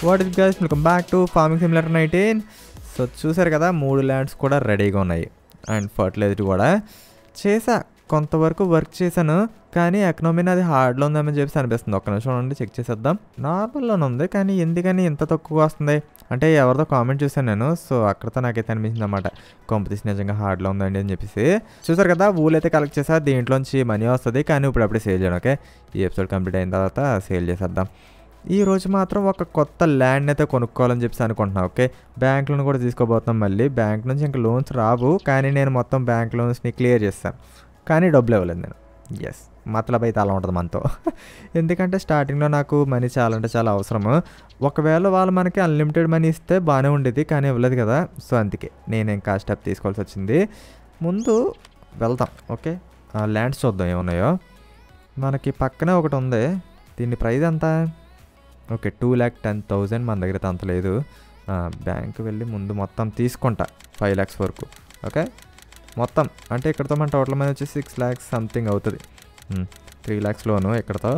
What is guys welcome back to Farming Simulator nineteen so చూసారు కదా మూడు lands కూడా రెడీగా ఉన్నాయి అండ్ ఫర్టిలైజర్ కూడా చేసా కొంతవరకు వర్క్ చేశాను కానీ ఎకనామీ అది హార్డ్లో ఉందని చెప్పేసి అనిపిస్తుంది ఒక్క నిమిషం ఉండి చెక్ చేసేద్దాం నార్మల్లోనే ఉంది కానీ ఎందుకని ఇంత తక్కువ వస్తుంది అంటే ఎవరితో కామెంట్ చూసాను నేను సో అక్కడతో నాకైతే అనిపించింది అనమాట కాంపిటీషన్ నిజంగా హార్డ్లో ఉందండి అని చెప్పేసి చూసారు కదా ఊళ్ళు అయితే కలెక్ట్ చేసా దీంట్లోంచి మనీ వస్తుంది కానీ ఇప్పుడు అప్పుడే సేల్ చేయడం ఓకే ఈ ఎపిసోడ్ కంప్లీట్ అయిన తర్వాత సేల్ చేసేద్దాం ఈ రోజు మాత్రం ఒక కొత్త ల్యాండ్ అయితే కొనుక్కోవాలని చెప్పేసి అనుకుంటున్నా ఓకే బ్యాంక్ లోన్ కూడా తీసుకోబోతున్నాం మళ్ళీ బ్యాంక్ నుంచి ఇంకా లోన్స్ రావు కానీ నేను మొత్తం బ్యాంక్ లోన్స్ని క్లియర్ చేస్తాను కానీ డబ్బులు ఇవ్వలేదు నేను ఎస్ మతలబ్ అయితే అలా ఉంటుంది మనతో ఎందుకంటే స్టార్టింగ్లో నాకు మనీ చాలా అంటే చాలా అవసరము ఒకవేళ వాళ్ళు మనకి అన్లిమిటెడ్ మనీ ఇస్తే బాగానే ఉండేది కానీ ఇవ్వలేదు కదా సో అందుకే నేను ఇంకా స్టెప్ తీసుకోవాల్సి వచ్చింది ముందు వెళ్తాం ఓకే ల్యాండ్స్ చూద్దాం ఏమున్నాయో మనకి పక్కనే ఒకటి ఉంది దీని ప్రైస్ ఎంత okay two lakh ten thousand మన దగ్గర అయితే అంత లేదు బ్యాంక్ వెళ్ళి ముందు మొత్తం తీసుకుంటా ఫైవ్ ల్యాక్స్ వరకు ఓకే మొత్తం అంటే ఇక్కడతో మన టోటల్ మనీ వచ్చి సిక్స్ ల్యాక్స్ సంథింగ్ అవుతుంది త్రీ ల్యాక్స్ లోను ఇక్కడతో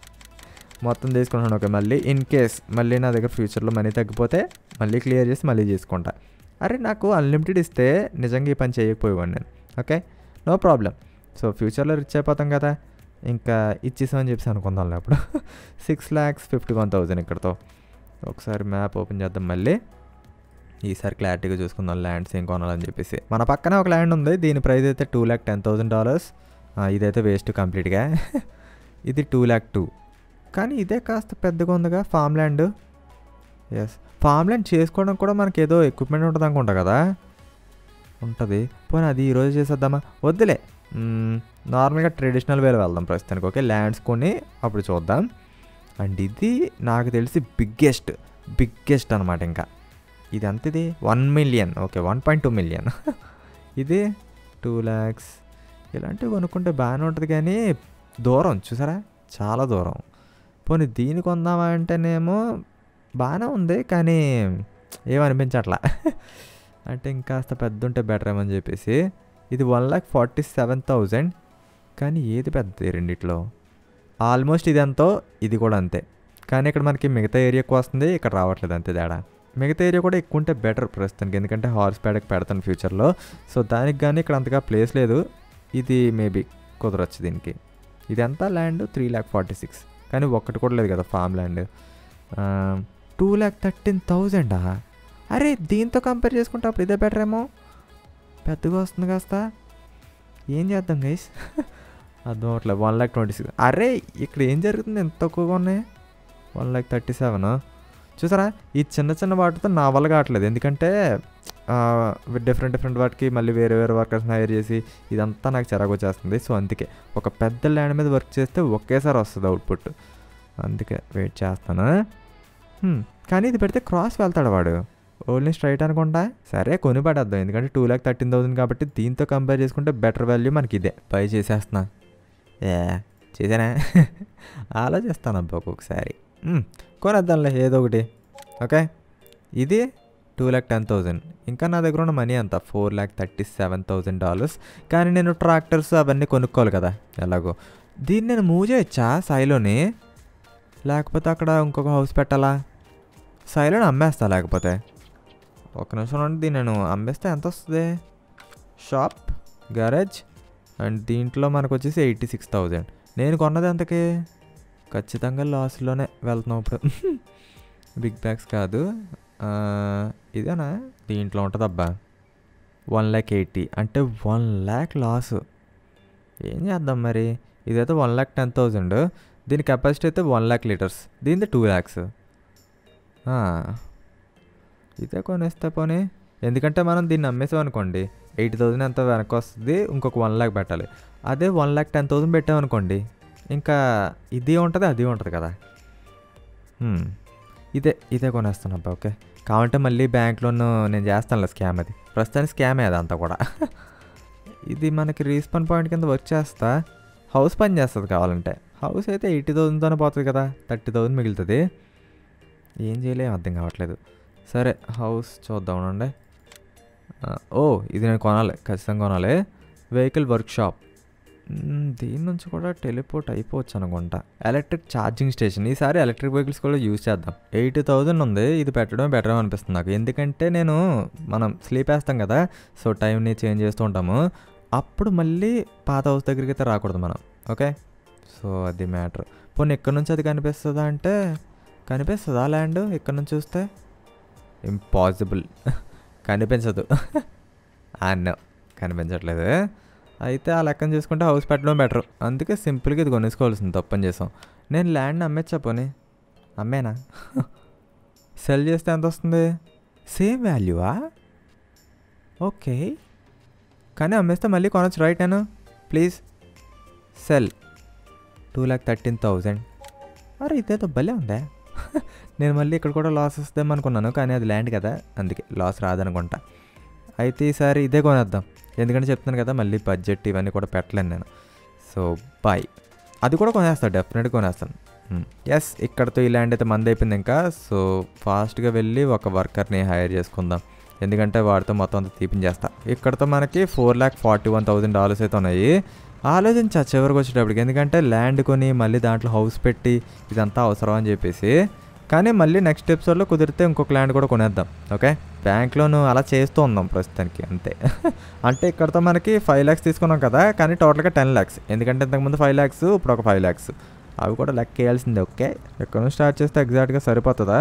మొత్తం తీసుకుంటాను ఓకే మళ్ళీ ఇన్ కేస్ మళ్ళీ నా దగ్గర ఫ్యూచర్లో మనీ తగ్గిపోతే మళ్ళీ క్లియర్ చేసి మళ్ళీ తీసుకుంటా అరే నాకు అన్లిమిటెడ్ ఇస్తే నిజంగా ఈ పని చేయకపోయేవాడిని నేను ఓకే నో ప్రాబ్లం సో ఫ్యూచర్లో రిచ్ అయిపోతాం కదా ఇంకా ఇచ్చేసామని చెప్పేసి అనుకుందాంలే అప్పుడు six lakhs fifty one thousand ఇక్కడతో ఒకసారి మ్యాప్ ఓపెన్ చేద్దాం మళ్ళీ ఈసారి క్లారిటీగా చూసుకుందాం ల్యాండ్స్ ఏం కొనాలని చెప్పేసి మన పక్కన ఒక ల్యాండ్ ఉంది దీని ప్రైస్ అయితే two lakh ten thousand dollars ఇదైతే వేస్ట్ కంప్లీట్గా ఇది టూ ల్యాక్ టూ కానీ ఇదే కాస్త పెద్దగా ఉందిగా farm land yes farm land చేసుకోవడం కూడా మనకి ఏదో ఎక్విప్మెంట్ ఉంటుంది అనుకుంటా కదా ఉంటుంది పోనీ అది ఈరోజు చేసేద్దామా వద్దులే మ్మ్, నార్మల్గా ట్రెడిషనల్ వేలో వెళ్దాం ప్రస్తుతానికి ఓకే ల్యాండ్స్ కొని అప్పుడు చూద్దాం అండ్ ఇది నాకు తెలిసి బిగ్గెస్ట్ బిగ్గెస్ట్ అనమాట ఇంకా ఇది ఎంత ఇది one million okay one point two million ఇది టూ ల్యాక్స్ ఇలాంటివి కొనుక్కుంటే బాగానే ఉంటుంది కానీ దూరం చూసారా చాలా దూరం పోనీ దీన్ని కొందామా అంటేనేమో బాగానే ఉంది కానీ ఏమనిపించట్లా అంటే ఇంకాస్త పెద్ద ఉంటే బెటర్ ఏమని చెప్పేసి ఇది one lakh forty seven thousand కానీ ఏది పెద్దది రెండిట్లో ఆల్మోస్ట్ ఇది ఎంతో ఇది కూడా అంతే కానీ ఇక్కడ మనకి మిగతా ఏరియా ఎక్కువ వస్తుంది ఇక్కడ రావట్లేదు అంతే తేడా మిగతా ఏరియా కూడా ఎక్కువ ఉంటే బెటర్ ప్రస్తుతానికి ఎందుకంటే హార్స్ ప్యాడకి పెడతాను ఫ్యూచర్లో సో దానికి కానీ ఇక్కడ అంతగా ప్లేస్ లేదు ఇది మేబీ కుదరొచ్చు దీనికి ఇది ఎంత land three lakh forty six కానీ ఒక్కటి కూడా లేదు కదా farm land two lakh thirteen థౌజండా అరే దీంతో కంపేర్ చేసుకుంటే అప్పుడు ఇదే బెటర్ ఏమో పెద్దగా వస్తుంది కాస్త ఏం చేద్దాం గైస్ అర్థం అవట్లేదు వన్ ల్యాక్ ట్వంటీ సిక్స్ అరే ఇక్కడ ఏం జరుగుతుంది ఎంత తక్కువగా ఉన్నాయి వన్ ల్యాక్ థర్టీ సెవెన్ చూసారా ఈ చిన్న చిన్న వాటితో నా వల్ల కావట్లేదు ఎందుకంటే డిఫరెంట్ డిఫరెంట్ వాటికి మళ్ళీ వేరే వేరే వర్కర్స్ని హైర్ చేసి ఇదంతా నాకు చిరాకు వచ్చేస్తుంది సో అందుకే ఒక పెద్ద ల్యాండ్ మీద వర్క్ చేస్తే ఒకేసారి వస్తుంది అవుట్పుట్ అందుకే వెయిట్ చేస్తాను హ్మ్, కానీ ఇది పెడితే క్రాస్ వెళ్తాడు వాడు ఓన్లీ స్ట్రైట్ అనుకుంటా సరే కొని పడేద్దాం ఎందుకంటే టూ ల్యాక్ థర్టీన్ థౌసండ్ కాబట్టి దీంతో కంపేర్ చేసుకుంటే బెటర్ వాల్యూ మనకి ఇదే పై చేసేస్తున్నా ఏ చేసానా ఆలోచిస్తాను అబ్బా ఒక్కొక్కసారి మ్, కొనేద్దాంలే ఏదో ఒకటి ఓకే ఇది టూ ల్యాక్ టెన్ థౌజండ్ ఇంకా నా దగ్గర ఉన్న మనీ అంత four lakh thirty seven thousand dollars కానీ నేను ట్రాక్టర్స్ అవన్నీ కొనుక్కోవాలి కదా ఎలాగో దీన్ని నేను మూవ్ చేయొచ్చా సాయిలోని లేకపోతే అక్కడ ఇంకొక హౌస్ పెట్టాలా సాయిలోని అమ్మేస్తా లేకపోతే ఒక నిమిషం నుండి దీన్ని నేను అమ్మేస్తే ఎంత వస్తుంది షాప్ గ్యారేజ్ అండ్ దీంట్లో మనకు వచ్చేసి ఎయిటీ సిక్స్ థౌజండ్ నేను కొన్నది ఎంతకి ఖచ్చితంగా లాస్లోనే వెళ్తున్నాం ఇప్పుడు బిగ్ బ్యాగ్స్ కాదు ఆ, ఇదేనా దీంట్లో ఉంటుంది అబ్బా వన్ ల్యాక్ ఎయిటీ అంటే వన్ ల్యాక్ లాస్ ఏం చేద్దాం మరి ఇదైతే వన్ ల్యాక్ టెన్ థౌజండ్ దీని కెపాసిటీ అయితే వన్ ల్యాక్ లీటర్స్ దీనిది టూ ల్యాక్స్ ఇదే కొనేస్తే పోనీ ఎందుకంటే మనం దీన్ని అమ్మేసాం అనుకోండి ఎయిటీ థౌసండ్ ఎంత వెనక్కి వస్తుంది ఇంకొక వన్ ల్యాక్ పెట్టాలి అదే వన్ ల్యాక్ టెన్ థౌసండ్ పెట్టామనుకోండి ఇంకా ఇది ఉంటుంది అది ఉంటుంది కదా హ్మ్. ఇదే ఇదే కొనేస్తాను అబ్బా ఓకే కావాలంటే మళ్ళీ బ్యాంక్ లోన్ నేను చేస్తానులే స్కామ్ అది ప్రస్తుతానికి స్కామే అది అంతా కూడా ఇది మనకి రీస్పాన్ పాయింట్ కింద వర్క్ చేస్తా హౌస్ పని చేస్తుంది కావాలంటే హౌస్ అయితే ఎయిటీ థౌసండ్తోనే పోతుంది కదా థర్టీ థౌసండ్ మిగులుతుంది ఏం చేయలేం అర్థం కావట్లేదు సరే హౌస్ చూద్దాం ఉండండి ఆ, ఓ ఇది నేను కొనాలి ఖచ్చితంగా కొనాలి వెహికల్ వర్క్ షాప్ మ్, దీని నుంచి కూడా టెలిపోర్ట్ అయిపోవచ్చు అనుకుంటా ఎలక్ట్రిక్ ఛార్జింగ్ స్టేషన్ ఈసారి ఎలక్ట్రిక్ వెహికల్స్ కూడా యూజ్ చేద్దాం ఎయిటీ థౌజండ్ ఉంది ఇది పెట్టడం బెటర్ అనిపిస్తుంది నాకు ఎందుకంటే నేను మనం స్లీప్ వేస్తాం కదా సో టైంని చేంజ్ చేస్తూ ఉంటాము అప్పుడు మళ్ళీ పాత హౌస్ దగ్గరికి అయితే రాకూడదు మనం ఓకే సో అది మ్యాటర్ పోనీ ఇక్కడ నుంచి అది కనిపిస్తుందా అంటే కనిపిస్తుందా ల్యాండ్ ఇక్కడ నుంచి చూస్తే ఇంపాసిబుల్ కనిపించదు అన్న కనిపించట్లేదు అయితే ఆ లెక్కన చూసుకుంటే హౌస్ పెట్టడం బెటర్ అందుకే సింపుల్గా ఇది కొనేసుకోవాల్సింది తప్పని చేసాం నేను ల్యాండ్ అమ్మేచ్చా పోనీ అమ్మేనా సెల్ చేస్తే ఎంత వస్తుంది సేమ్ వాల్యూవా ఓకే కానీ అమ్మేస్తే మళ్ళీ కొనొచ్చు రైట్ నేను please sell two lakh thirteen thousand అరే ఇదేదో భలే ఉందా నేను మళ్ళీ ఇక్కడ కూడా లాస్ వస్తాం అనుకున్నాను కానీ అది ల్యాండ్ కదా అందుకే లాస్ రాదనుకుంటా అయితే ఈసారి ఇదే కొనేద్దాం ఎందుకంటే చెప్తున్నాను కదా మళ్ళీ బడ్జెట్ ఇవన్నీ కూడా పెట్టలేను నేను సో బాయ్ అది కూడా కొనేస్తాను డెఫినెట్గా కొనేస్తాను ఎస్ ఇక్కడతో ఈ ల్యాండ్ అయితే మంది అయిపోయింది ఇంకా సో ఫాస్ట్గా వెళ్ళి ఒక వర్కర్ని హైర్ చేసుకుందాం ఎందుకంటే వాడితో మొత్తం అంతా తీపించేస్తా ఇక్కడతో మనకి four lakh forty one thousand dollars అయితే ఉన్నాయి ఆలోచించా చివరికి వచ్చేటప్పటికి ఎందుకంటే ల్యాండ్ కొని మళ్ళీ దాంట్లో హౌస్ పెట్టి ఇదంతా అవసరం అని చెప్పేసి కానీ మళ్ళీ నెక్స్ట్ ఎపిసోడ్లో కుదిరితే ఇంకొక ల్యాండ్ కూడా కొనేద్దాం ఓకే బ్యాంక్లోను అలా చేస్తూ ఉందాం ప్రస్తుతానికి అంతే అంటే ఇక్కడతో మనకి ఫైవ్ ల్యాక్స్ తీసుకున్నాం కదా కానీ టోటల్గా టెన్ ల్యాక్స్ ఎందుకంటే ఇంతకుముందు ఫైవ్ ల్యాక్స్ ఇప్పుడు ఒక ఫైవ్ ల్యాక్స్ అవి కూడా లెక్క వేయాల్సిందే ఓకే ఎక్కడ నుంచి స్టార్ట్ చేస్తే ఎగ్జాక్ట్గా సరిపోతుందా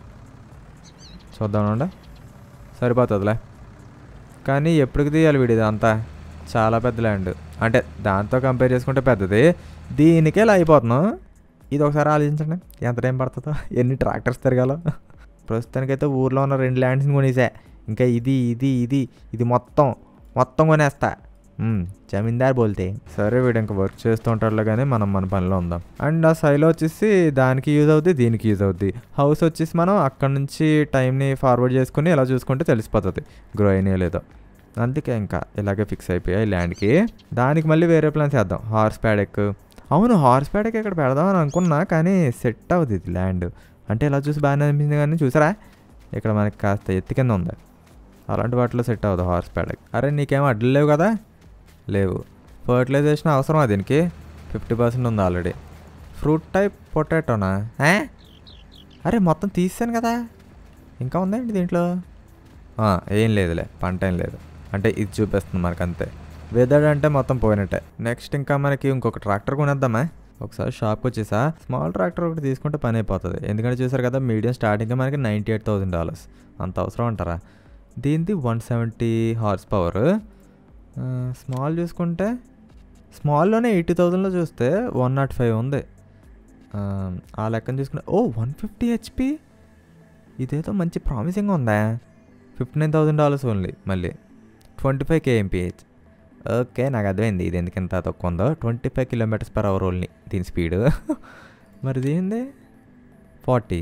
చూద్దామండి సరిపోతుందిలే కానీ ఎప్పటికి తీయాలి వీడిది అంతా చాలా పెద్ద ల్యాండ్ అంటే దాంతో కంపేర్ చేసుకుంటే పెద్దది దీనికే ఇలా అయిపోతున్నాం ఇది ఒకసారి ఆలోచించండి ఎంత టైం పడుతుందో ఎన్ని ట్రాక్టర్స్ తిరగాలో ప్రస్తుతానికైతే ఊర్లో ఉన్న రెండు ల్యాండ్స్ని కొనేసా ఇంకా ఇది ఇది ఇది ఇది మొత్తం మొత్తం కొనేస్తా మ్మ్, జమీందార్ బోల్తే సరే వీడు ఇంకా వర్క్ చేస్తూ ఉంటాడులే కానీ మనం మన పనిలో ఉందాం అండ్ ఆ సైలో వచ్చేసి దానికి యూజ్ అవుద్ది దీనికి యూజ్ అవుద్ది హౌస్ వచ్చేసి మనం అక్కడ నుంచి టైంని ఫార్వర్డ్ చేసుకుని ఇలా చూసుకుంటే తెలిసిపోతుంది గ్రో అయినాయో లేదో అందుకే ఇంకా ఇలాగే ఫిక్స్ అయిపోయాయి ల్యాండ్కి దానికి మళ్ళీ వేరే ప్లాన్స్ చేద్దాం హార్స్ ప్యాడెక్ అవును హార్స్ ప్యాడెక్ ఇక్కడ పెడదామని అనుకున్నా కానీ సెట్ అవుతుంది ఇది ల్యాండ్ అంటే ఇలా చూసి బాగానే అనిపించింది కానీ చూసారా ఇక్కడ మనకి కాస్త ఎత్తి కింద ఉంది అలాంటి వాటిలో సెట్ అవ్వదు హార్స్ ప్యాడెక్ అరే నీకేం అడ్లు లేవు కదా లేవు ఫర్టిలైజేషన్ అవసరమా దీనికి ఫిఫ్టీ పర్సెంట్ ఉంది ఆల్రెడీ ఫ్రూట్ టైప్ పొటాటోనా ఏ? అరే మొత్తం తీసాను కదా ఇంకా ఉందండి దీంట్లో ఆ, ఏం లేదులే పంట ఏం లేదు అంటే ఇది చూపిస్తుంది మనకు అంతే వెదర్ అంటే మొత్తం పోయినట్టే నెక్స్ట్ ఇంకా మనకి ఇంకొక ట్రాక్టర్ కొనేద్దామా ఒకసారి షాప్కి వచ్చేసా స్మాల్ ట్రాక్టర్ ఒకటి తీసుకుంటే పని అయిపోతుంది ఎందుకంటే చూసారు కదా మీడియం స్టార్టింగ్ మనకి నైంటీ ఎయిట్ థౌసండ్ డాలర్స్ అంత అవసరం అంటారా దీనిది one seventy horse power small చూసుకుంటే స్మాల్లోనే ఎయిటీ థౌజండ్లో చూస్తే వన్ నాట్ ఫైవ్ ఉంది ఆ, ఆ లెక్కన చూసుకుంటే ఓ వన్ ఫిఫ్టీ హెచ్పి ఇదేదో మంచి ప్రామిసింగ్ ఉందా fifty nine thousand dollars only మళ్ళీ ట్వంటీ ఫైవ్ కేఎంపిహెచ్ ఓకే నాకు అర్థమైంది ఇది ఎందుకు ఇంత తక్కువ ఉందో twenty five kilometres per hour only దీని స్పీడ్ మరి దీనిది ఫార్టీ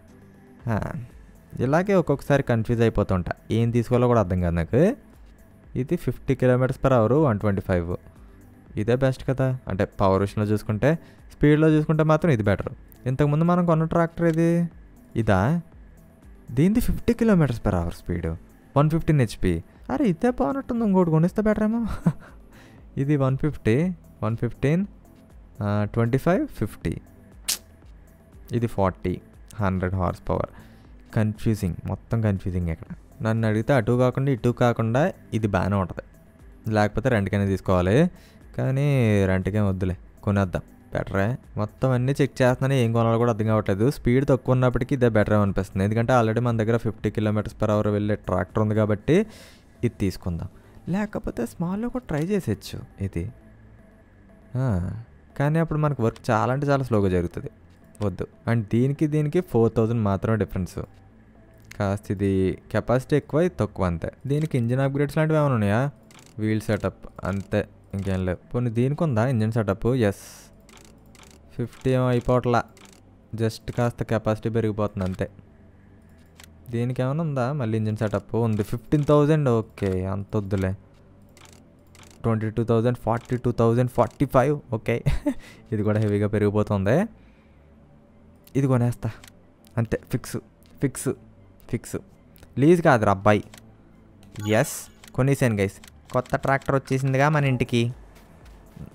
ఇలాగే ఒక్కొక్కసారి కన్ఫ్యూజ్ అయిపోతుంటా ఏం తీసుకోవాలో కూడా అర్థం కాదు నాకు ఇది fifty kilometres per hour one twenty five ఇదే బెస్ట్ కదా అంటే పవర్ విషయంలో చూసుకుంటే స్పీడ్లో చూసుకుంటే మాత్రం ఇది బెటర్ ఇంతకుముందు మనం కొన్న ట్రాక్టర్ ఇది ఇదా దీనిది fifty kilometres per hour speed one fifteen HP అరే ఇదే బాగున్నట్టుంది ఇంకోటి కొనిస్తే బెటర్ ఏమో ఇది one fifty one fifteen twenty five fifty ఇది forty hundred horse power confusing మొత్తం కన్ఫ్యూజింగ్ ఇక్కడ నన్ను అడిగితే అటు కాకుండా ఇటు కాకుండా ఇది బాగానే ఉంటుంది లేకపోతే రెంట్కైనా తీసుకోవాలి కానీ రెంట్కేం వద్దులే కొనేద్దాం బెటరే మొత్తం అన్నీ చెక్ చేస్తున్నాను ఏం కొనాలో కూడా అర్థం కావట్లేదు స్పీడ్ తక్కువ ఉన్నప్పటికీ ఇదే బెటర్ అనిపిస్తుంది ఎందుకంటే ఆల్రెడీ మన దగ్గర ఫిఫ్టీ కిలోమీటర్స్ పర్ అవర్ వెళ్ళే ట్రాక్టర్ ఉంది కాబట్టి ఇది తీసుకుందాం లేకపోతే స్మాల్లో కూడా ట్రై చేసేయచ్చు ఇది ఆ, కానీ అప్పుడు మనకు వర్క్ చాలా అంటే చాలా స్లోగా జరుగుతుంది వద్దు అండ్ దీనికి దీనికి ఫోర్ థౌజండ్ మాత్రమే డిఫరెన్స్ కాస్త ఇది కెపాసిటీ ఎక్కువ ఇది తక్కువ అంతే దీనికి ఇంజిన్ అప్గ్రేడ్స్ లాంటివి ఏమైనా ఉన్నాయా వీల్ సెటప్ అంతే ఇంకేం లేవు పోనీ దీనికి ఉందా ఇంజిన్ సెటప్ ఎస్ ఫిఫ్టీ ఏమో అయిపోవట్లా జస్ట్ కాస్త కెపాసిటీ పెరిగిపోతుంది అంతే దీనికి ఏమైనా ఉందా మళ్ళీ ఇంజిన్ సెటప్ ఉంది ఫిఫ్టీన్ థౌజండ్ ఓకే అంత వద్దులే twenty two thousand forty two thousand forty five okay ఇది కూడా హెవీగా పెరిగిపోతుంది ఇది కొనేస్తా అంతే ఫిక్స్ ఫిక్స్ ఫిక్స్ లీజ్ కాదురా అబ్బాయి ఎస్ కొనేసాను గైస్ కొత్త ట్రాక్టర్ వచ్చేసిందిగా మన ఇంటికి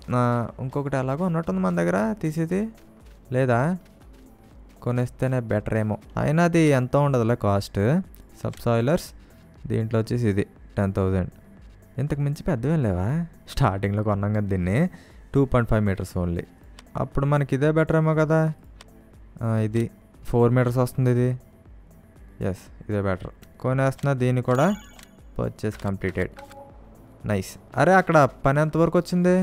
ఆ, ఇంకొకటి ఎలాగో ఉన్నట్టుంది మన దగ్గర తీసేది లేదా కొనేస్తేనే బెటర్ ఏమో అయినా అది ఎంత ఉండదులే కాస్ట్ సబ్సాయిలర్స్ దీంట్లో వచ్చేసి ఇది టెన్ థౌజండ్ ఇంతకు మించి పెద్దవేం లేవా స్టార్టింగ్లో కొన్నాం కదా దీన్ని two point five metres only అప్పుడు మనకి ఇదే బెటర్ ఏమో కదా ఆ, ఇది ఫోర్ మీటర్స్ వస్తుంది ఇది ఎస్ ఇదే బెటర్ కొనేస్తున్నా దీన్ని కూడా పర్చేస్ కంప్లీటెడ్ నైస్ అరే అక్కడ పని ఎంతవరకు వచ్చింది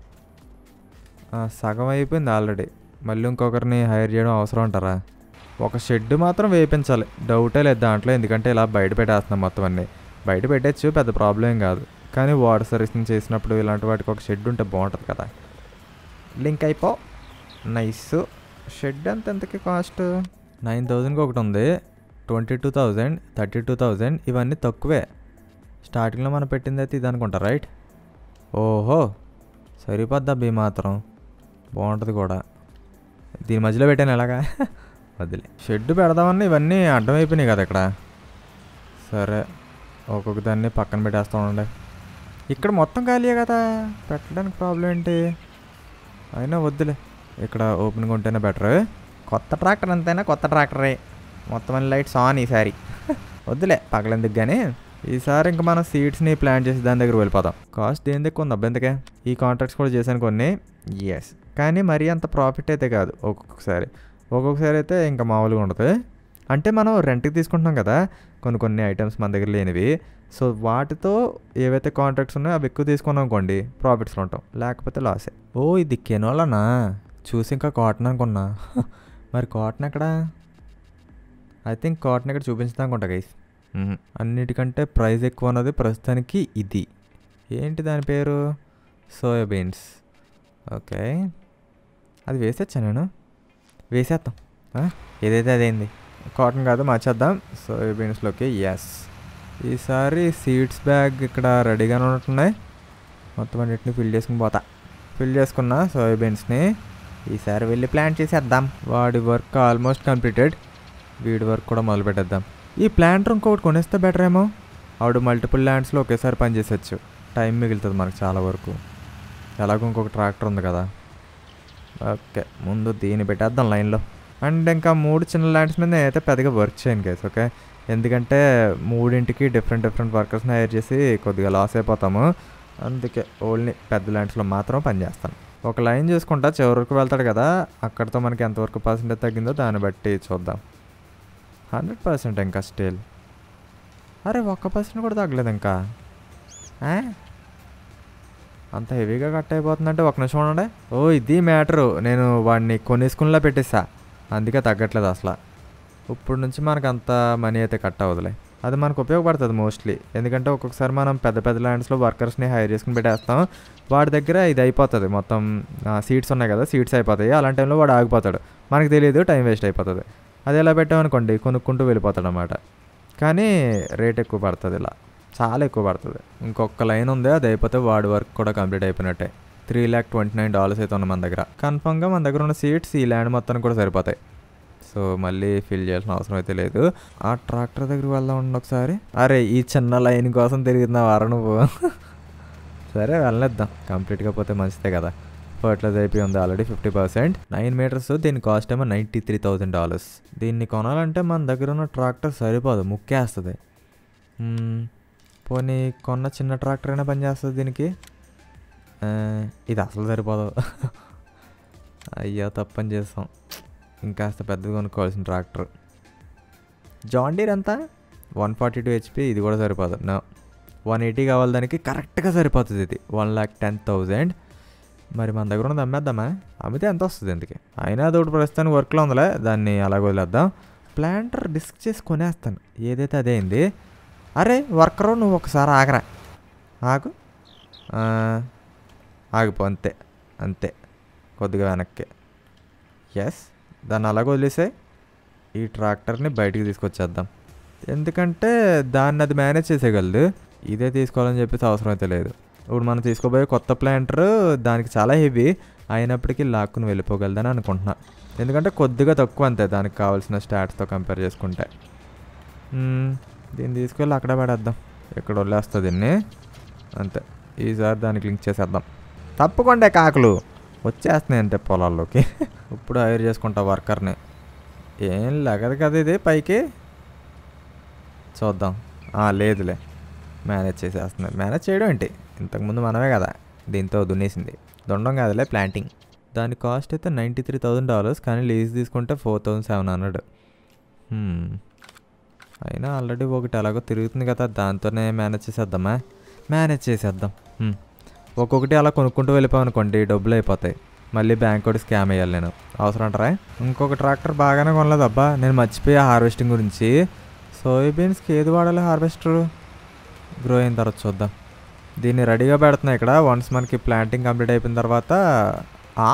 ఆ, సగం అయిపోయింది ఆల్రెడీ మళ్ళీ ఇంకొకరిని హైర్ చేయడం అవసరం అంటారా ఒక షెడ్ మాత్రం వేయించాలి డౌటే లేదు దాంట్లో ఎందుకంటే ఇలా బయట పెట్టేస్తున్నాం మొత్తం అన్నీ బయట పెట్టచ్చు పెద్ద ప్రాబ్లం ఏం కాదు కానీ వాటర్ సర్వీసింగ్ చేసినప్పుడు ఇలాంటి వాటికి ఒక షెడ్ ఉంటే బాగుంటుంది కదా లింక్ అయిపో నైస్ షెడ్ ఎంత ఎంతకి కాస్ట్ నైన్ థౌజండ్కి ఒకటి ఉంది twenty two thousand thirty two thousand ఇవన్నీ తక్కువే స్టార్టింగ్లో మనం పెట్టింది అయితే ఇది అనుకుంటా రైట్ ఓహో సరిపోద్దా బీ మాత్రం బాగుంటుంది కూడా దీని మధ్యలో పెట్టాను ఎలాగా వదిలే షెడ్ పెడదామని ఇవన్నీ అడ్డమైపోయినాయి కదా ఇక్కడ సరే ఒక్కొక్క దాన్ని పక్కన పెట్టేస్తా ఉండండి ఇక్కడ మొత్తం ఖాళీయే కదా పెట్టడానికి ప్రాబ్లం ఏంటి అయినా వద్దులే ఇక్కడ ఓపెన్గా ఉంటేనే బెటర్ కొత్త ట్రాక్టర్ అంతైనా కొత్త ట్రాక్టరే మొత్తం అన్ని లైట్స్ ఆన్ ఈసారి వద్దులే పగలెందుకు కానీ ఈసారి ఇంకా మనం సీట్స్ని ప్లాన్ చేసి దాని దగ్గర వెళ్ళిపోదాం కాస్ట్ దేని దగ్గర ఉంది అబ్బాయి ఈ కాంట్రాక్ట్స్ కూడా చేశాను కొన్ని ఎస్ కానీ మరీ అంత ప్రాఫిట్ అయితే కాదు ఒక్కొక్కసారి ఒక్కొక్కసారి అయితే ఇంకా మామూలుగా ఉంటుంది అంటే మనం రెంట్కి తీసుకుంటున్నాం కదా కొన్ని కొన్ని ఐటమ్స్ మన దగ్గర లేనివి సో వాటితో ఏవైతే కాంట్రాక్ట్స్ ఉన్నాయో అవి ఎక్కువ తీసుకున్నాం అనుకోండి ప్రాఫిట్స్లో ఉంటాం లేకపోతే లాసే ఓ ఇది కెనోలనా చూసి ఇంకా కాటన్ అనుకున్నా మరి కాటన్ ఎక్కడా ఐ థింక్ కాటన్ ఇక్కడ చూపించుదాం అనుకుంటా గైస్ అన్నిటికంటే ప్రైస్ ఎక్కువ ఉన్నది ప్రస్తుతానికి ఇది ఏంటి దాని పేరు సోయాబీన్స్ ఓకే అది వేసేచ్చా నేను వేసేద్దాం ఆ? ఏదైతే అదేంది కాటన్ కాదు మార్చేద్దాం సోయాబీన్స్లోకి ఎస్ ఈసారి సీడ్స్ బ్యాగ్ ఇక్కడ రెడీగానే ఉంటున్నాయి మొత్తం అన్నిటిని ఫిల్ చేసుకుని పోతా ఫిల్ చేసుకున్న సోయాబీన్స్ని ఈసారి వెళ్ళి ప్లాంట్ చేసేద్దాం వాడి వర్క్ ఆల్మోస్ట్ కంప్లీటెడ్ వీడి వర్క్ కూడా మొదలు పెట్టేద్దాం ఈ ప్లాంటర్ ఇంకొకటి కొనేస్తే బెటర్ ఏమో ఆవిడ మల్టిపుల్ ల్యాండ్స్లో ఒకేసారి పని చేసేచ్చు టైం మిగులుతుంది మనకు చాలా వరకు ఎలాగో ఇంకొక ట్రాక్టర్ ఉంది కదా ఓకే ముందు దీన్ని పెట్టేద్దాం లైన్లో అండ్ ఇంకా మూడు చిన్న ల్యాండ్స్ మీద నేనైతే పెద్దగా వర్క్ చేయను కేసు ఓకే ఎందుకంటే మూడింటికి డిఫరెంట్ డిఫరెంట్ వర్కర్స్ని హైర్ చేసి కొద్దిగా లాస్ అయిపోతాము అందుకే ఓన్లీ పెద్ద ల్యాండ్స్లో మాత్రం పనిచేస్తాను ఒక లైన్ చూసుకుంటా చివరి వరకు వెళ్తాడు కదా అక్కడితో మనకి ఎంతవరకు పర్సెంటేజ్ తగ్గిందో దాన్ని బట్టి చూద్దాం హండ్రెడ్ పర్సెంట్ ఇంకా స్టిల్ అరే ఒక్క పర్సెంట్ కూడా తగ్గలేదు ఇంకా ఆ? అంత హెవీగా కట్ అయిపోతుందంటే ఒక నిమిషం ఉండండి ఓ ఇది మ్యాటరు నేను వాడిని కొనేసుకునిలా పెట్టేసా అందుకే తగ్గట్లేదు అసలు ఇప్పుడు నుంచి మనకు అంత మనీ అయితే కట్ అవ్వదులే అది మనకు ఉపయోగపడుతుంది మోస్ట్లీ ఎందుకంటే ఒక్కొక్కసారి మనం పెద్ద పెద్ద ల్యాండ్స్లో వర్కర్స్ని హైర్ చేసుకుని పెట్టేస్తాం వాడి దగ్గర ఇది అయిపోతుంది మొత్తం సీట్స్ ఉన్నాయి కదా సీట్స్ అయిపోతాయి అలాంటి టైంలో వాడు ఆగిపోతాడు మనకు తెలియదు టైం వేస్ట్ అయిపోతుంది అది ఎలా పెట్టామనుకోండి కొనుక్కుంటూ వెళ్ళిపోతాడు అనమాట కానీ రేట్ ఎక్కువ పడుతుంది ఇలా చాలా ఎక్కువ పడుతుంది ఇంకొక లైన్ ఉంది అది అయిపోతే వాడి వర్క్ కూడా కంప్లీట్ అయిపోయినట్టే three lakh twenty nine dollars అయితే ఉన్నాయి మన దగ్గర కన్ఫామ్గా మన దగ్గర ఉన్న సీట్స్ ఈ ల్యాండ్ మొత్తానికి కూడా సరిపోతాయి సో మళ్ళీ ఫిల్ చేయాల్సిన అవసరం అయితే లేదు ఆ ట్రాక్టర్ దగ్గరికి వెళ్దాం ఉండి ఒకసారి అరే ఈ చిన్న లైన్ కోసం తిరుగుతున్నావు అర నువ్వు సరే వెళ్ళనిద్దాం కంప్లీట్గా పోతే మంచిదే కదా ఫర్టిలైజ్ అయిపోయి ఉంది already fifty percent nine metres దీని కాస్ట్ ఏమో నైంటీ త్రీ థౌజండ్ డాలర్స్ దీన్ని కొనాలంటే మన దగ్గర ఉన్న ట్రాక్టర్ సరిపోదు ముక్కేస్తుంది మ్మ్. పోనీ కొన్న చిన్న ట్రాక్టర్ అయినా పనిచేస్తుంది దీనికి ఆ, ఇది అసలు సరిపోదు అయ్యో తప్పని చేస్తాం ఇంకాస్త పెద్దది కొనుక్కోవాల్సిన ట్రాక్టర్ జాన్ డీర్ ఎంత వన్ ఫార్టీ టూ హెచ్పి ఇది కూడా సరిపోదు నో వన్ ఎయిటీ కావాలి దానికి కరెక్ట్గా సరిపోతుంది ఇది వన్ ల్యాక్ టెన్ థౌజండ్ మరి మన దగ్గర ఉన్నది అమ్మేద్దామా అమ్మితే ఎంత వస్తుంది ఎందుకు అయినా అది ఒకటి ప్రస్తుతానికి వర్క్లో ఉందిలే దాన్ని అలాగ వదిలేద్దాం ప్లాంటర్ డిస్క్ చేసి కొనేస్తాను ఏదైతే అదే అయింది అరే వర్కరు నువ్వు ఒకసారి ఆగరా ఆగు ఆ, ఆగిపో అంతే అంతే కొద్దిగా వెనక్కి ఎస్ దాన్ని అలాగ వదిలేసే ఈ ట్రాక్టర్ని బయటికి తీసుకొచ్చేద్దాం ఎందుకంటే దాన్ని అది మేనేజ్ చేసేయగలదు ఇదే తీసుకోవాలని చెప్పేసి అవసరం అయితే లేదు ఇప్పుడు మనం తీసుకోబోయే కొత్త ప్లాంటర్ దానికి చాలా హెవీ అయినప్పటికీ లాక్కుని వెళ్ళిపోగలదని అనుకుంటున్నా ఎందుకంటే కొద్దిగా తక్కువ అంతే దానికి కావాల్సిన స్టాట్స్తో కంపేర్ చేసుకుంటే మ్మ్, దీన్ని తీసుకెళ్ళి అక్కడే పడేద్దాం ఇక్కడ వదిలేస్తుంది దీన్ని అంతే ఈసారి దానికి లింక్ చేసేద్దాం తప్పకుండా కాకులు వచ్చేస్తున్నాయి అంటే పొలాల్లోకి ఇప్పుడు హైర్ చేసుకుంటా వర్కర్ని ఏం లగదు కదా ఇది పైకి చూద్దాం ఆ, లేదులే మేనేజ్ చేసేస్తుంది మేనేజ్ చేయడం ఏంటి ఇంతకుముందు మనమే కదా దీంతో దున్నేసింది దొండం కాదులే ప్లాంటింగ్ దాని కాస్ట్ అయితే నైంటీ త్రీ థౌజండ్ డాలర్స్ కానీ లీజ్ తీసుకుంటే ఫోర్ థౌజండ్ సెవెన్ హండ్రెడ్ అయినా ఆల్రెడీ ఒకటి ఎలాగో తిరుగుతుంది కదా దాంతోనే మేనేజ్ చేసేద్దామా మేనేజ్ చేసేద్దాం హ్మ్. ఒక్కొక్కటి అలా కొనుక్కుంటూ వెళ్ళిపోయామనుకోండి డబ్బులు అయిపోతాయి మళ్ళీ బ్యాంక్ కూడా స్కామ్ అయ్యాలి నేను అవసరం అంటారా ఇంకొక ట్రాక్టర్ బాగానే కొనలేదు అబ్బా నేను మర్చిపోయా హార్వెస్టింగ్ గురించి సోయాబీన్స్కి ఏది వాడాలి హార్వెస్టర్ గ్రో అయిన తర్వాత చూద్దాం దీన్ని రెడీగా పెడుతున్నా ఇక్కడ వన్స్ మనకి ప్లాంటింగ్ కంప్లీట్ అయిపోయిన తర్వాత ఆ?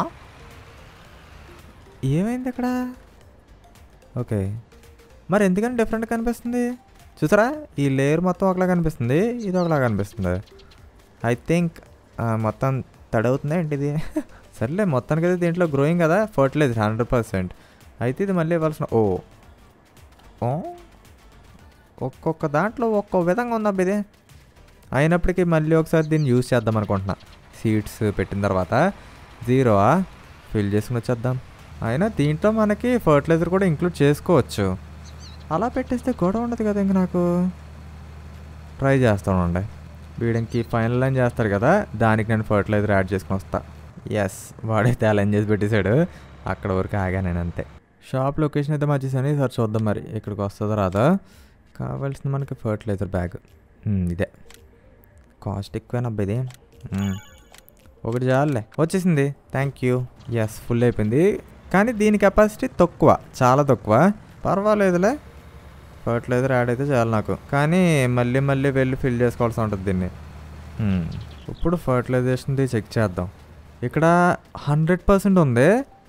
ఏమైంది ఇక్కడ ఓకే మరి ఎందుకని డిఫరెంట్ కనిపిస్తుంది చూసారా ఈ లేయర్ మొత్తం ఒకలా కనిపిస్తుంది ఇది ఒకలా కనిపిస్తుంది ఐ థింక్ మొత్తం తడవుతుందా ఏంటి ఇది సర్లే మొత్తానికి అయితే దీంట్లో గ్రోయింగ్ కదా ఫర్టిలైజర్ హండ్రెడ్ పర్సెంట్ అయితే ఇది మళ్ళీ ఇవ్వాల్సిన ఓ ఓ ఒక్కొక్క దాంట్లో ఒక్కో విధంగా ఉందబ్బా ఇది అయినప్పటికీ మళ్ళీ ఒకసారి దీన్ని యూజ్ చేద్దాం అనుకుంటున్నా సీడ్స్ పెట్టిన తర్వాత జీరోవా ఫిల్ చేసుకుని వచ్చేద్దాం అయినా దీంట్లో మనకి ఫర్టిలైజర్ కూడా ఇంక్లూడ్ చేసుకోవచ్చు అలా పెట్టేస్తే గొడవ ఉండదు కదా ఇంక నాకు ట్రై చేస్తానండి వీడికి ఫైనల్ లైన్ చేస్తారు కదా దానికి నేను ఫర్టిలైజర్ యాడ్ చేసుకుని వస్తా ఎస్ వాడైతే అలా చేసి పెట్టేశాడు అక్కడ వరకు ఆగా నేను అంతే షాప్ లొకేషన్ అయితే మార్చేసాను ఈసారి చూద్దాం మరి ఇక్కడికి వస్తుందో రాదా కావాల్సింది మనకి ఫర్టిలైజర్ బ్యాగ్ ఇదే కాస్ట్ ఎక్కువేనబ్బా ఇది మ్మ్. ఒకటి చాలులే వచ్చేసింది థ్యాంక్ యూ ఎస్ ఫుల్ అయిపోయింది కానీ దీని కెపాసిటీ తక్కువ చాలా తక్కువ పర్వాలేదులే ఫర్టిలైజర్ యాడ్ అయితే చాలు నాకు కానీ మళ్ళీ మళ్ళీ వెళ్ళి ఫిల్ చేసుకోవాల్సి ఉంటుంది దీన్ని మ్మ్. ఇప్పుడు ఫర్టిలైజేషన్ది చెక్ చేద్దాం ఇక్కడ హండ్రెడ్ పర్సెంట్ ఉంది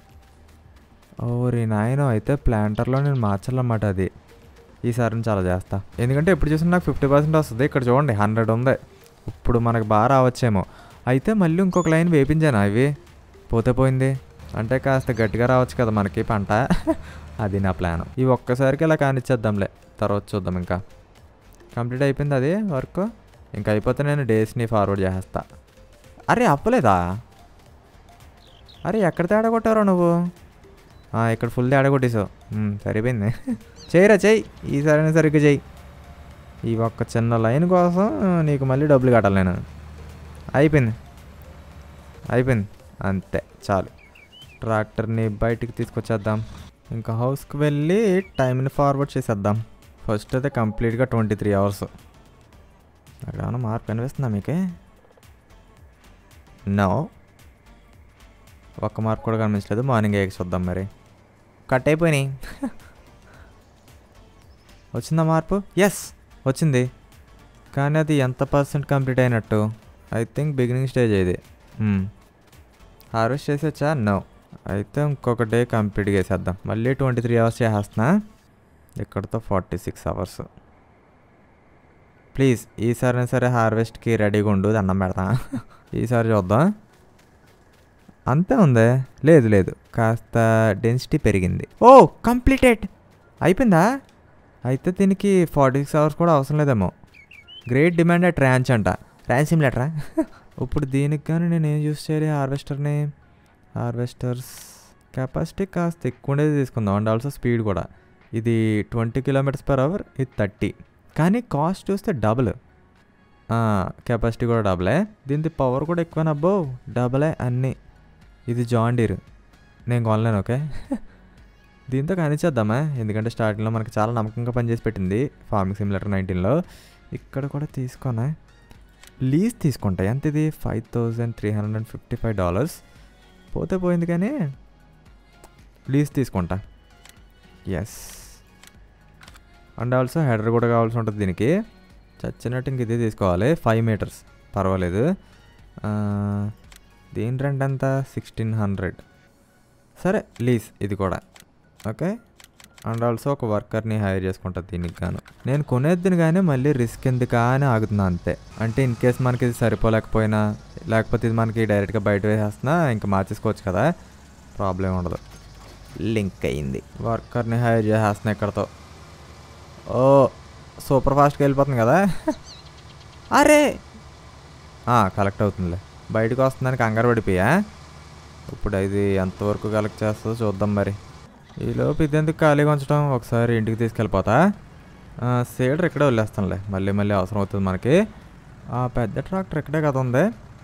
ఓరి నాయన అయితే ప్లాంటర్లో నేను మార్చాలన్నమాట అది ఈసారి నుంచి అలా చేస్తా ఎందుకంటే ఎప్పుడు చూసినా నాకు ఫిఫ్టీ పర్సెంట్ వస్తుంది ఇక్కడ చూడండి హండ్రెడ్ ఉంది ఇప్పుడు మనకు బాగా రావచ్చేమో అయితే మళ్ళీ ఇంకొక లైన్ వేపించాను అవి పోతే పోయింది అంటే కాస్త గట్టిగా రావచ్చు కదా మనకి పంట అది నా ప్లాన్ ఈ ఒక్కసారికి ఇలా కానిచ్చేద్దాంలే తర్వాత చూద్దాం ఇంకా కంప్లీట్ అయిపోయింది అది వర్క్ ఇంకా అయిపోతే నేను డేస్ని ఫార్వర్డ్ చేస్తా అరే అప్పలేదా అరే ఎక్కడ తేడా కొట్టారో నువ్వు ఆ, ఇక్కడ ఫుల్ తేడా కొట్టేసావు ఉమ్, సరిపోయింది చేయరా చెయ్యి ఈసారైనా సరిగ్గా చెయ్యి ఈ ఒక్క చిన్న లైన్ కోసం నీకు మళ్ళీ డబ్బులు కట్టాలి నేను అయిపోయింది అయిపోయింది అంతే చాలు ట్రాక్టర్ని బయటికి తీసుకొచ్చేద్దాం ఇంకా హౌస్కి వెళ్ళి టైంని ఫార్వర్డ్ చేసేద్దాం ఫస్ట్ అయితే కంప్లీట్గా ట్వంటీ త్రీ అవర్స్ అక్కడ ఏమైనా మార్పు కనిపిస్తుందా మీకే నో ఒక్క మార్క్ కూడా కనిపించలేదు మార్నింగ్ ఎగ్స్ చూద్దాం మరి కట్ అయిపోయినాయి వచ్చిందా మార్పు ఎస్ వచ్చింది కానీ అది ఎంత పర్సెంట్ కంప్లీట్ అయినట్టు ఐ థింక్ బిగినింగ్ స్టేజ్ ఇది హార్వెస్ట్ చేసేచ్చా నో అయితే ఇంకొక డే కంప్లీట్ చేసేద్దాం మళ్ళీ ట్వంటీ త్రీ అవర్స్ చేసేస్తున్నా ఇక్కడతో ఫార్టీ సిక్స్ అవర్స్ ప్లీజ్ ఈసారి సరే హార్వెస్ట్కి రెడీగా ఉండు దండం పెడతా ఈసారి చూద్దాం అంతే ఉందే లేదు లేదు కాస్త డెన్సిటీ పెరిగింది ఓ కంప్లీటెడ్ అయిపోయిందా అయితే దీనికి ఫార్టీ సిక్స్ అవర్స్ కూడా అవసరం లేదేమో గ్రేట్ డిమాండ్ అట్ ర్యాంచ్ అంట ర్యాంచ్ సిమ్లెటరా ఇప్పుడు దీనికి కానీ నేను ఏం యూస్ చేయాలి హార్వెస్టర్ని హార్వెస్టర్స్ కెపాసిటీ కాస్త ఎక్కువ ఉండేది తీసుకుందాం అండ్ ఆల్సో స్పీడ్ కూడా ఇది ట్వంటీ కిలోమీటర్స్ పర్ అవర్ ఇది థర్టీ కానీ కాస్ట్ చూస్తే డబుల్ కెపాసిటీ కూడా డబులే దీని పవర్ కూడా ఎక్కువనబ్బో డబులే అన్నీ ఇది జాన్ డీర్ నేను కొనలేను ఓకే దీంతో కానిచ్చేద్దామా ఎందుకంటే స్టార్టింగ్లో మనకి చాలా నమ్మకంగా పనిచేసి పెట్టింది ఫార్మింగ్ సిమ్యులేటర్ నైన్టీన్లో ఇక్కడ కూడా తీసుకున్నా లీజ్ తీసుకుంటా ఎంత ఇది five thousand three hundred and fifty five dollars పోతే పోయింది కానీ లీజ్ తీసుకుంటా ఎస్ అండ్ ఆల్సో హెడర్ కూడా కావాల్సి ఉంటుంది దీనికి చచ్చినట్టు ఇంక ఇదే తీసుకోవాలి ఫైవ్ మీటర్స్ పర్వాలేదు ఆ, దీని రెంట్ ఎంత సిక్స్టీన్ హండ్రెడ్ సరే లీజ్ ఇది కూడా ఓకే అండ్ ఆల్సో ఒక వర్కర్ని హైర్ చేసుకుంటా దీనికి గాను నేను కొనేద్దిని కానీ మళ్ళీ రిస్క్ ఎందుకా అని ఆగుతున్నా అంతే అంటే ఇన్ కేస్ మనకి ఇది సరిపోలేకపోయినా లేకపోతే ఇది మనకి డైరెక్ట్గా బయట వేసేస్తున్నా ఇంకా మార్చేసుకోవచ్చు కదా ప్రాబ్లం ఉండదు లింక్ అయ్యింది వర్కర్ని హైర్ చేసేస్తున్నా ఇక్కడతో ఓ సూపర్ ఫాస్ట్గా వెళ్ళిపోతుంది కదా అరే కలెక్ట్ అవుతుందిలే బయటకు వస్తుందని కంగారు పడిపోయా ఇప్పుడు ఇది ఎంతవరకు కలెక్ట్ చేస్తుందో చూద్దాం మరి ఈలోపు ఇదెందుకు ఖాళీగా ఉంచడం ఒకసారి ఇంటికి తీసుకెళ్ళిపోతా ఆ, సీడర్ ఇక్కడే వదిలేస్తానులే మళ్ళీ మళ్ళీ అవసరం అవుతుంది మనకి ఆ పెద్ద ట్రాక్టర్ ఇక్కడే కదా ఉంది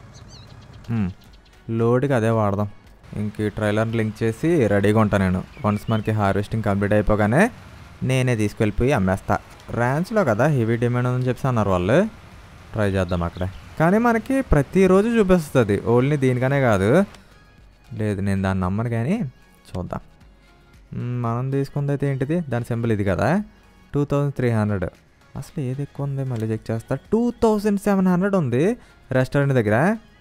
మ్మ్. లోడ్కి అదే వాడదాం ఇంక ఈ ట్రైలర్ లింక్ చేసి రెడీగా ఉంటాను నేను వన్స్ మనకి హార్వెస్టింగ్ కంప్లీట్ అయిపోగానే నేనే తీసుకెళ్ళిపోయి అమ్మేస్తా ర్యాంచ్లో కదా హెవీ డిమాండ్ ఉందని చెప్పి అన్నారు వాళ్ళు ట్రై చేద్దాం అక్కడే కానీ మనకి ప్రతిరోజు చూపిస్తుంది ఓన్లీ దీనికనే కాదు లేదు నేను దాన్ని నమ్మను కానీ చూద్దాం మ్మ్, మనం తీసుకుంది అయితే ఏంటిది దాని సింబల్ ఇది కదా టూ థౌజండ్ త్రీ హండ్రెడ్ అసలు ఏది ఎక్కువ ఉంది మళ్ళీ చెక్ చేస్తా టూ థౌజండ్ సెవెన్ హండ్రెడ్ ఉంది రెస్టారెంట్ దగ్గర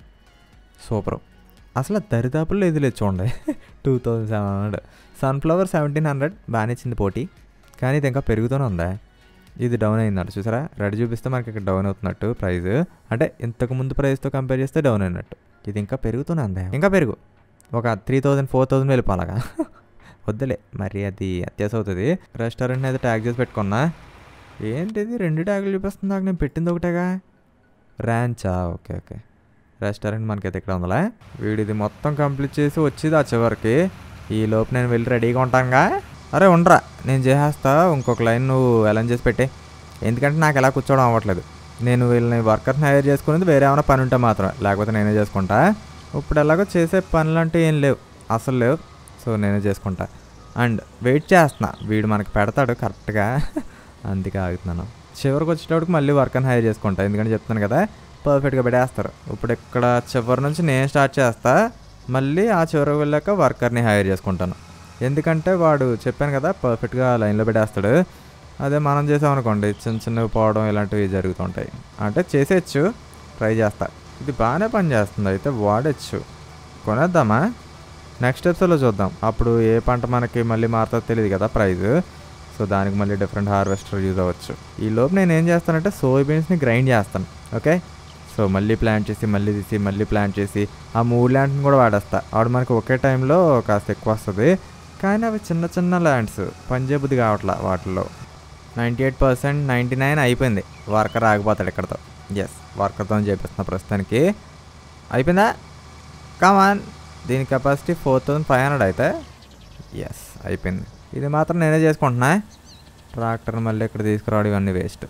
సూపర్ అసలు దరిదాపుల్లో ఇది లేదు చూడండి two thousand seven hundred sunflower seventeen hundred బాగానే ఇచ్చింది పోటీ కానీ ఇది ఇంకా పెరుగుతూనే ఉందా ఇది డౌన్ అయిందంట చూసారా రెడ్ చూపిస్తే మనకి ఇక్కడ డౌన్ అవుతున్నట్టు ప్రైస్ అంటే ఇంతకు ముందు ప్రైస్తో కంపేర్ చేస్తే డౌన్ అయినట్టు ఇది ఇంకా పెరుగుతూనే ఉందా ఇంకా పెరుగు ఒక త్రీ థౌజండ్ ఫోర్ థౌజండ్ వెళ్ళిపోలాగా వద్దులే మరి అది అత్యాస అవుతుంది రెస్టారెంట్ని అయితే ట్యాగ్ చేసి పెట్టుకున్నా ఏంటిది రెండు ట్యాగులు చూపిస్తుంది నాకు నేను పెట్టింది ఒకటేగా ర్యాంచా ఓకే ఓకే రెస్టారెంట్ మనకైతే ఇక్కడ ఉందిలే వీడిది మొత్తం కంప్లీట్ చేసి వచ్చేది ఆ చివరికి ఈ లోపు నేను వెళ్ళి రెడీగా ఉంటానుగా అరే ఉండరా నేను చేసేస్తా ఇంకొక లైన్ నువ్వు అలైన్ చేసి పెట్టే ఎందుకంటే నాకు ఎలా కూర్చోవడం అవ్వట్లేదు నేను వీళ్ళని వర్కర్ని హైర్ చేసుకునేది వేరే ఏమైనా పని ఉంటే మాత్రం లేకపోతే నేనే చేసుకుంటా ఇప్పుడు ఎలాగో చేసే పనులు అంటే ఏం లేవు అసలు లేవు సో నేనే చేసుకుంటా అండ్ వెయిట్ చేస్తున్నా వీడు మనకి పెడతాడు కరెక్ట్గా అందుకే ఆగుతున్నాను చివరికి వచ్చేటప్పటికి మళ్ళీ వర్కర్ని హైర్ చేసుకుంటా ఎందుకంటే చెప్తున్నాను కదా పర్ఫెక్ట్గా పెట్టేస్తారు ఇప్పుడు ఇక్కడ చివరి నుంచి నేను స్టార్ట్ చేస్తా మళ్ళీ ఆ చివరికి వెళ్ళాక వర్కర్ని హైర్ చేసుకుంటాను ఎందుకంటే వాడు చెప్పాను కదా పర్ఫెక్ట్గా లైన్లో పెట్టేస్తాడు అదే మనం చేసామనుకోండి చిన్న చిన్నవి పోవడం ఇలాంటివి జరుగుతుంటాయి అంటే చేసేయచ్చు ట్రై చేస్తా ఇది బాగానే పని చేస్తుంది అయితే వాడచ్చు కొనేద్దామా నెక్స్ట్ ఎపిసోడ్లో చూద్దాం అప్పుడు ఏ పంట మనకి మళ్ళీ మారుతుందో తెలియదు కదా ప్రైస్ సో దానికి మళ్ళీ డిఫరెంట్ హార్వెస్టర్ యూజ్ అవ్వచ్చు ఈ లోపు నేను ఏం చేస్తానంటే సోయాబీన్స్ని గ్రైండ్ చేస్తాను ఓకే సో మళ్ళీ ప్లాంట్ చేసి మళ్ళీ తీసి మళ్ళీ ప్లాంట్ చేసి ఆ మూడు ల్యాండ్ని కూడా వాడేస్తా ఆవిడ మనకి ఒకే టైంలో కాస్త ఎక్కువ వస్తుంది కానీ అవి చిన్న చిన్న ల్యాండ్స్ పనిచేబుద్ధి కావట్లా వాటిల్లో ninety eight percent ninety nine అయిపోయింది వర్కర్ ఆగిపోతాడు ఇక్కడతో ఎస్ వర్కర్తో చేపిస్తున్నా ప్రస్తుతానికి అయిపోయిందా కమాన్ దీని capacity four thousand five hundred అయితే ఎస్ అయిపోయింది ఇది మాత్రం నేనే చేసుకుంటున్నా ట్రాక్టర్ మళ్ళీ ఇక్కడ తీసుకురావడం ఇవన్నీ వేస్ట్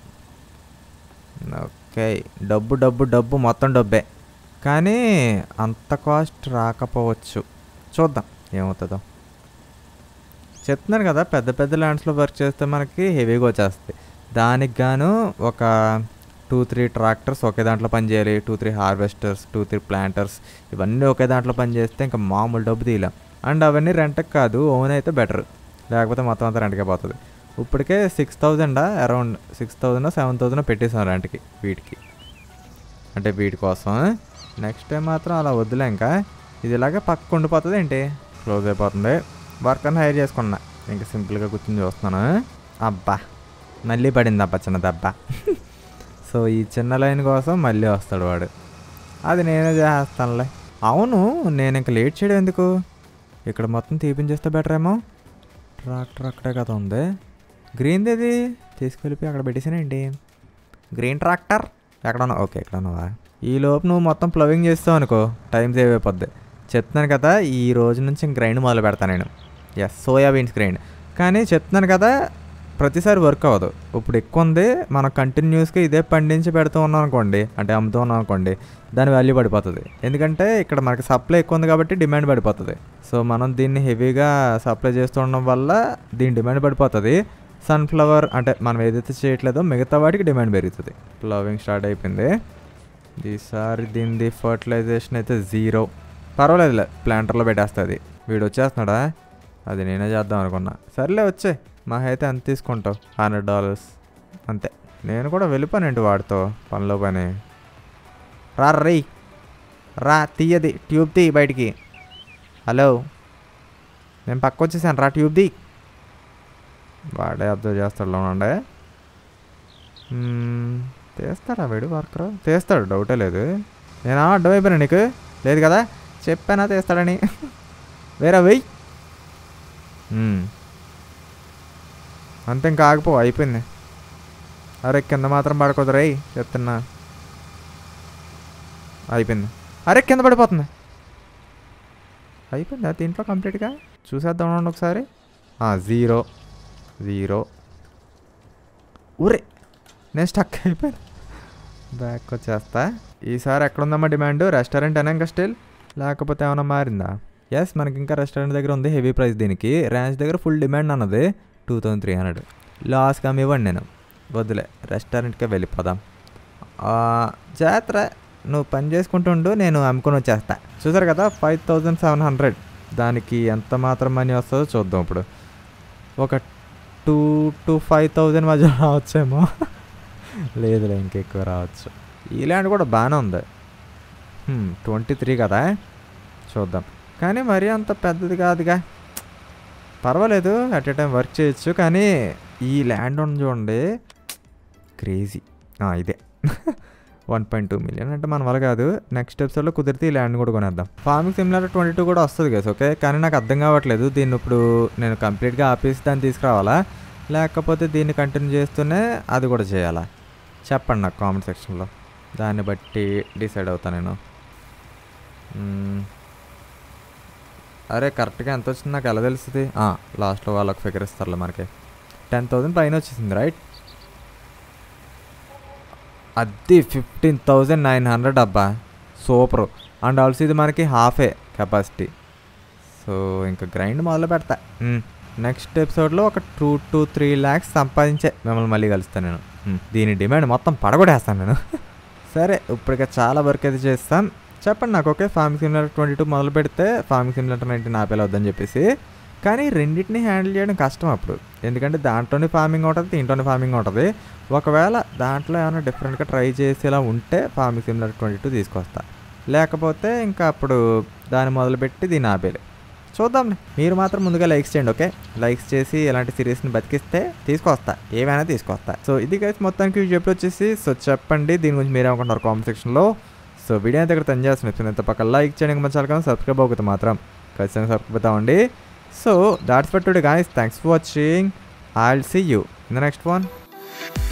ఓకే డబ్బు డబ్బు డబ్బు మొత్తం డబ్బే కానీ అంత కాస్ట్ రాకపోవచ్చు చూద్దాం ఏమవుతుందో చెప్తున్నాను కదా పెద్ద పెద్ద ల్యాండ్స్లో వర్క్ చేస్తే మనకి హెవీగా వచ్చేస్తుంది దానికి గాను ఒక టూ త్రీ ట్రాక్టర్స్ ఒకే దాంట్లో పని చేయాలి two three harvesters two three planters ఇవన్నీ ఒకే దాంట్లో పని చేస్తే ఇంకా మామూలు డబ్బు తీయలేం అండ్ అవన్నీ రెంట్కి కాదు ఓన్ అయితే బెటర్ లేకపోతే మొత్తం అంతా రెంట్కే పోతుంది ఇప్పటికే six thousand around six thousand seven thousand పెట్టేసాం రెంట్కి వీటికి అంటే వీటి కోసం నెక్స్ట్ టైం మాత్రం అలా వద్దులే ఇంకా ఇది ఇలాగే పక్కకు ఉండిపోతుంది ఏంటి క్లోజ్ అయిపోతుంది వర్కర్ని హైర్ చేసుకున్నా ఇంకా సింపుల్గా కూర్చొని చూస్తున్నాను అబ్బా మళ్ళీ పడింది అబ్బా చిన్న దెబ్బ సో ఈ చిన్న లైన్ కోసం మళ్ళీ వస్తాడు వాడు అది నేనే చేస్తానులే అవును నేను ఇంకా లేట్ చేయడం ఎందుకు ఇక్కడ మొత్తం తీపించేస్తే బెటర్ ఏమో ట్రాక్టర్ అక్కడే కదా ఉంది గ్రీన్ది ఇది తీసుకెళ్ళిపోయి అక్కడ పెట్టేసానేంటి గ్రీన్ ట్రాక్టర్ ఎక్కడన్నా ఓకే ఎక్కడ ఉన్నావా ఈ లోపు నువ్వు మొత్తం ప్లవింగ్ చేస్తావు అనుకో టైం సేవ్ అయిపోద్ది చెప్తున్నాను కదా ఈ రోజు నుంచి గ్రైండ్ మొదలు పెడతాను నేను ఎస్ సోయాబీన్స్ గ్రైండ్ కానీ చెప్తున్నాను కదా ప్రతిసారి వర్క్ అవ్వదు ఇప్పుడు ఎక్కువ ఉంది మనం కంటిన్యూస్గా ఇదే పండించి పెడుతూ ఉన్నాం అనుకోండి అంటే అమ్ముతూ ఉన్నాం అనుకోండి దాని వాల్యూ పడిపోతుంది ఎందుకంటే ఇక్కడ మనకి సప్లై ఎక్కువ ఉంది కాబట్టి డిమాండ్ పడిపోతుంది సో మనం దీన్ని హెవీగా సప్లై చేస్తూ ఉండడం వల్ల దీని డిమాండ్ పడిపోతుంది సన్ఫ్లవర్ అంటే మనం ఏదైతే చేయట్లేదో మిగతా వాటికి డిమాండ్ పెరుగుతుంది ఫ్లవింగ్ స్టార్ట్ అయిపోయింది ఈసారి దీనిది ఫర్టిలైజేషన్ అయితే జీరో పర్వాలేదులే ప్లాంటర్లో పెట్టేస్తుంది వీడు వచ్చేస్తున్నాడా అది నేనే చేద్దాం అనుకున్నా సర్లే వచ్చే మా అయితే ఎంత తీసుకుంటావు హండ్రెడ్ డాలర్స్ అంతే నేను కూడా వెళ్ళిపోయానండి వాడితో పనిలో పని రా రై రా తీయది ట్యూబ్ తీ బయటికి హలో నేను పక్క వచ్చేసాను రా ట్యూబ్ తీ వాడే అబ్జర్వ్ చేస్తాడు ఉండే తీస్తాడా వీడు వర్కర్ తీస్తాడు డౌటే లేదు నేను అడ్డమైపోయినా నీకు లేదు కదా చెప్పానా తీస్తాడని వేరే వెయ్యి అంతే ఇంకా ఆగిపో అయిపోయింది అరే కింద మాత్రం పడుకోదు రై చెప్తున్నా అయిపోయింది అరే కింద పడిపోతుంది అయిపోయిందా దీంట్లో కంప్లీట్గా చూసేద్దాం ఉండండి ఒకసారి జీరో జీరో ఊరే నేను స్టక్ అయిపోయాను బ్యాక్ వచ్చేస్తా ఈసారి ఎక్కడుందమ్మా డిమాండ్ రెస్టారెంట్ అయినా ఇంకా స్టిల్ లేకపోతే ఏమైనా మారిందా ఎస్ మనకి ఇంకా రెస్టారెంట్ దగ్గర ఉంది హెవీ ప్రైస్ దీనికి ర్యాంచ్ దగ్గర ఫుల్ డిమాండ్ అన్నది టూ థౌజండ్ త్రీ హండ్రెడ్ లాస్గా ఇవ్వండి నేను వద్దులే రెస్టారెంట్కే వెళ్ళిపోదాం ఆ, జాత్ర నువ్వు పని చేసుకుంటుండు నేను అమ్ముకొని వచ్చేస్తా చూసారు కదా ఫైవ్ థౌజండ్ సెవెన్ హండ్రెడ్ దానికి ఎంత మాత్రం మనీ వస్తుందో చూద్దాం ఇప్పుడు ఒక టూ టు ఫైవ్ థౌజండ్ మధ్య రావచ్చేమో లేదులే ఇంకెక్కువ రావచ్చు ఈ ల్యాండ్ కూడా బాగానే ఉంది ట్వంటీ త్రీ కదా చూద్దాం కానీ మరీ అంత పెద్దది కాదుగా పర్వాలేదు అట్ ఏ టైం వర్క్ చేయొచ్చు కానీ ఈ ల్యాండ్ ఉంది చూడండి క్రేజీ ఇదే వన్ పాయింట్ టూ మిలియన్ అంటే మన వల్ల కాదు నెక్స్ట్ ఎపిసోడ్లో కుదిరితే ఈ ల్యాండ్ కూడా కొనేద్దాం ఫార్మింగ్ సిమిలర్ ట్వంటీ టూ కూడా వస్తుంది కదా ఓకే కానీ నాకు అర్థం కావట్లేదు దీన్ని ఇప్పుడు నేను కంప్లీట్గా ఆపేసి దాన్ని తీసుకురావాలా లేకపోతే దీన్ని కంటిన్యూ చేస్తూనే అది కూడా చేయాలా చెప్పండి నాకు కామెంట్ సెక్షన్లో దాన్ని బట్టి డిసైడ్ అవుతాను నేను మ్మ్. అరే కరెక్ట్గా ఎంత వచ్చింది నాకు ఎలా తెలుస్తుంది లాస్ట్లో వాళ్ళకి ఫిగర్ ఇస్తారులే మనకి టెన్ థౌజండ్ పైన వచ్చేసింది రైట్ అది ఫిఫ్టీన్ థౌజండ్ నైన్ హండ్రెడ్ అబ్బా సూపర్ అండ్ ఆల్సో ఇది మనకి హాఫే కెపాసిటీ సో ఇంకా గ్రైండ్ మొదలు పెడతా నెక్స్ట్ ఎపిసోడ్లో ఒక టూ టు త్రీ ల్యాక్స్ సంపాదించే మిమ్మల్ని మళ్ళీ కలుస్తాను నేను మ్మ్. దీని డిమాండ్ మొత్తం పడగొడేస్తాను నేను సరే ఇప్పటికే చాలా వర్క్ అయితే చేస్తాం చెప్పండి నాకు okay farming similar twenty two మొదలు పెడితే ఫార్మింగ్ సిమిలర్ నైన్టీన్ ఆపేలా వద్దని చెప్పేసి కానీ రెండింటిని హ్యాండిల్ చేయడం కష్టం అప్పుడు ఎందుకంటే దాంట్లోనే ఫార్మింగ్ ఉంటుంది దీంట్లోనే ఫార్మింగ్ ఉంటుంది ఒకవేళ దాంట్లో ఏమైనా డిఫరెంట్గా ట్రై చేసేలా ఉంటే ఫార్మింగ్ సిమిలర్ ట్వంటీ టూ తీసుకొస్తా లేకపోతే ఇంకా అప్పుడు దాన్ని మొదలుపెట్టి దీన్ని ఆపేలే చూద్దాం మీరు మాత్రం ముందుగా లైక్స్ చేయండి ఓకే లైక్స్ చేసి ఇలాంటి సిరీస్ని బతికిస్తే తీసుకొస్తా ఏమైనా తీసుకొస్తా సో ఇది కలిసి మొత్తానికి చెప్పి వచ్చేసి సో చెప్పండి దీని గురించి మీరేమనుకుంటారు కామెంట్ సెక్షన్లో సో వీడియో అయితే ఇక్కడ తను చేస్తున్నాను ఇంత పక్క లైక్ చేయడానికి మంచి కానీ సబ్స్క్రైబ్ అవుతుంది మాత్రం ఖచ్చితంగా సబ్స్క్రైబ్ అవుతామండి so that's for today guys thanks for watching I will see you in the next one